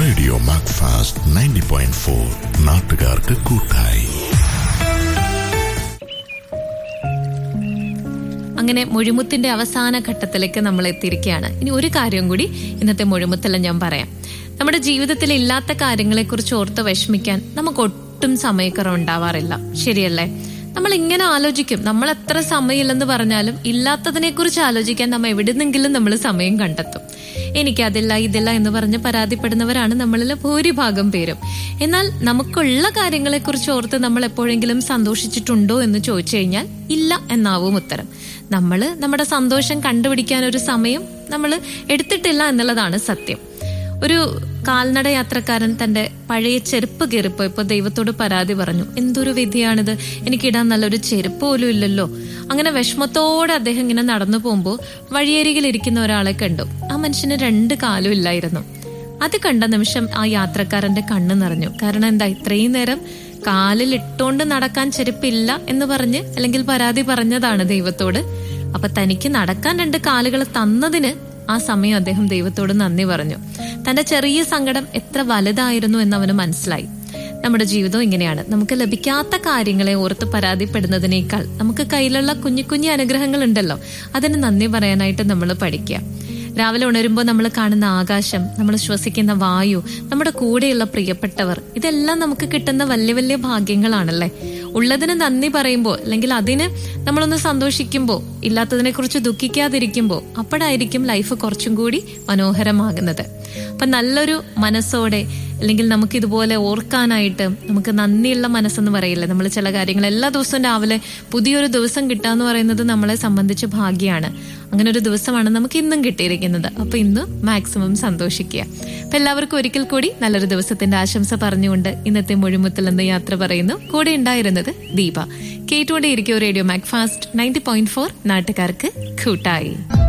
radio Macfast ninety point four നാട്ടുകാർക്ക് കൂട്ടായി അങ്ങനെ മുഴുമുത്തിന്റെ അവസാന ഘട്ടത്തിലേക്ക് നമ്മൾ എത്തിയിരിക്കുകയാണ് ഇനി ഒരു കാര്യം കൂടി ഇന്നത്തെ മുഴുമുത്തെല്ലാം ഞാൻ പറയാം നമ്മുടെ ജീവിതത്തിൽ ഇല്ലാത്ത കാര്യങ്ങളെക്കുറിച്ച് ഓർത്ത് വിഷമിക്കാൻ നമുക്ക് ഒട്ടും സമയക്കുറവ് ഉണ്ടാവാറില്ല ശരിയല്ലേ നമ്മൾ ഇങ്ങനെ ആലോചിക്കും നമ്മൾ എത്ര സമയമില്ലെന്ന് പറഞ്ഞാലും ഇല്ലാത്തതിനെ കുറിച്ച് ആലോചിക്കാൻ നമ്മൾ എവിടുന്നെങ്കിലും നമ്മൾ സമയം കണ്ടെത്തും എനിക്കതില്ല ഇതില്ല എന്ന് പറഞ്ഞ് പരാതിപ്പെടുന്നവരാണ് നമ്മളിൽ ഭൂരിഭാഗം പേരും എന്നാൽ നമുക്കുള്ള കാര്യങ്ങളെക്കുറിച്ച് ഓർത്ത് നമ്മൾ എപ്പോഴെങ്കിലും സന്തോഷിച്ചിട്ടുണ്ടോ എന്ന് ചോദിച്ചു കഴിഞ്ഞാൽ ഇല്ല എന്നാവും ഉത്തരം നമ്മൾ നമ്മുടെ സന്തോഷം കണ്ടുപിടിക്കാൻ ഒരു സമയം നമ്മൾ എടുത്തിട്ടില്ല എന്നുള്ളതാണ് സത്യം ഒരു കാൽനട യാത്രക്കാരൻ തന്റെ പഴയ ചെരുപ്പ് കീറിപ്പോയപ്പോ ദൈവത്തോട് പരാതി പറഞ്ഞു എന്തൊരു വിധിയാണിത് എനിക്കിടാൻ നല്ലൊരു ചെരുപ്പ് പോലും ഇല്ലല്ലോ അങ്ങനെ വിഷമത്തോടെ അദ്ദേഹം ഇങ്ങനെ നടന്നു പോകുമ്പോൾ വഴിയരികിൽ ഇരിക്കുന്ന ഒരാളെ കണ്ടു ആ മനുഷ്യന് രണ്ട് കാലും ഇല്ലായിരുന്നു അത് കണ്ട നിമിഷം ആ യാത്രക്കാരന്റെ കണ്ണ് നിറഞ്ഞു കാരണം എന്താ ഇത്രയും നേരം കാലിൽ ഇട്ടോണ്ട് നടക്കാൻ ചെരുപ്പില്ല എന്ന് പറഞ്ഞ് അല്ലെങ്കിൽ പരാതി പറഞ്ഞതാണ് ദൈവത്തോട് അപ്പൊ തനിക്ക് നടക്കാൻ രണ്ട് കാലുകൾ തന്നതിന് ആ സമയം അദ്ദേഹം ദൈവത്തോട് നന്ദി പറഞ്ഞു തന്റെ ചെറിയ സങ്കടം എത്ര വലുതായിരുന്നു എന്ന് അവന് മനസ്സിലായി നമ്മുടെ ജീവിതം ഇങ്ങനെയാണ് നമുക്ക് ലഭിക്കാത്ത കാര്യങ്ങളെ ഓർത്ത് പരാതിപ്പെടുന്നതിനേക്കാൾ നമുക്ക് കയ്യിലുള്ള കുഞ്ഞു കുഞ്ഞു അനുഗ്രഹങ്ങൾ ഉണ്ടല്ലോ അതിന് നന്ദി പറയാനായിട്ട് നമ്മൾ പഠിക്കുക രാവിലെ ഉണരുമ്പോൾ നമ്മൾ കാണുന്ന ആകാശം നമ്മൾ ശ്വസിക്കുന്ന വായു നമ്മുടെ കൂടെയുള്ള പ്രിയപ്പെട്ടവർ ഇതെല്ലാം നമുക്ക് കിട്ടുന്ന വലിയ വലിയ ഭാഗ്യങ്ങളാണല്ലേ ഉള്ളതിന് നന്ദി പറയുമ്പോൾ അല്ലെങ്കിൽ അതിന് നമ്മളൊന്ന് സന്തോഷിക്കുമ്പോൾ ഇല്ലാത്തതിനെ കുറിച്ച് ദുഃഖിക്കാതിരിക്കുമ്പോൾ അപ്പോഴായിരിക്കും ലൈഫ് കുറച്ചും കൂടി മനോഹരമാകുന്നത് അപ്പൊ നല്ലൊരു മനസ്സോടെ അല്ലെങ്കിൽ നമുക്ക് ഇതുപോലെ ഓർക്കാനായിട്ട് നമുക്ക് നന്ദിയുള്ള മനസ്സെന്ന് പറയില്ലേ നമ്മൾ ചില കാര്യങ്ങൾ എല്ലാ ദിവസവും രാവിലെ പുതിയൊരു ദിവസം കിട്ടുക എന്ന് പറയുന്നത് നമ്മളെ സംബന്ധിച്ച് ഭാഗ്യമാണ് അങ്ങനെ ഒരു ദിവസമാണ് നമുക്ക് ഇന്നും കിട്ടിയിരിക്കുന്നത് അപ്പൊ ഇന്ന് മാക്സിമം സന്തോഷിക്കുക അപ്പൊ എല്ലാവർക്കും ഒരിക്കൽ കൂടി നല്ലൊരു ദിവസത്തിന്റെ ആശംസ പറഞ്ഞുകൊണ്ട് ഇന്നത്തെ മുഴുമുത്തിൽ നിന്ന് യാത്ര പറയുന്നു കൂടെ ഉണ്ടായിരുന്നത് ദീപ കേട്ടുകൊണ്ടേയിരിക്കും radio Macfast ninety point four നാട്ടുകാർക്ക് കൂട്ടായി